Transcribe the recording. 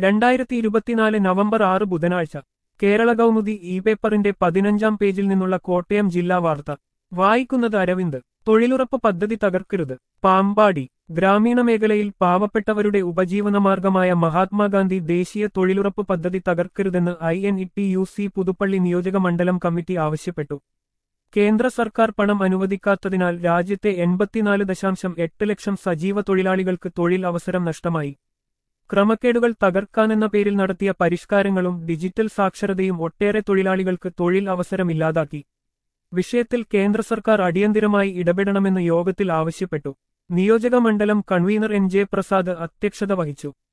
രണ്ടായിരത്തി ഇരുപത്തിനാല് നവംബർ ആറ് ബുധനാഴ്ച കേരള കൗമുദി ഇ പേപ്പറിന്റെ പതിനഞ്ചാം പേജിൽ നിന്നുള്ള കോട്ടയം ജില്ലാ വാർത്ത വായിക്കുന്നത് അരവിന്ദ് തൊഴിലുറപ്പ് പദ്ധതി തകർക്കരുത് പാമ്പാടി ഗ്രാമീണ മേഖലയിൽ പാവപ്പെട്ടവരുടെ ഉപജീവനമാർഗമായ മഹാത്മാഗാന്ധി ദേശീയ തൊഴിലുറപ്പ് പദ്ധതി തകർക്കരുതെന്ന് I N E T U C Puthuppally നിയോജക മണ്ഡലം കമ്മിറ്റി ആവശ്യപ്പെട്ടു കേന്ദ്ര സർക്കാർ പണം അനുവദിക്കാത്തതിനാൽ രാജ്യത്തെ എൺപത്തിനാല് ദശാംശം എട്ട് ലക്ഷം സജീവ തൊഴിലാളികൾക്ക് തൊഴിൽ അവസരം നഷ്ടമായി ക്രമക്കേടുകൾ തകർക്കാനെന്ന പേരിൽ നടത്തിയ പരിഷ്കാരങ്ങളും ഡിജിറ്റൽ സാക്ഷരതയും ഒട്ടേറെ തൊഴിലാളികൾക്ക് തൊഴിൽ അവസരമില്ലാതാക്കി വിഷയത്തിൽ കേന്ദ്ര സർക്കാർ അടിയന്തിരമായി ഇടപെടണമെന്ന് യോഗത്തിൽ ആവശ്യപ്പെട്ടു നിയോജക മണ്ഡലം കൺവീനർ എൻ ജെ പ്രസാദ് അധ്യക്ഷത വഹിച്ചു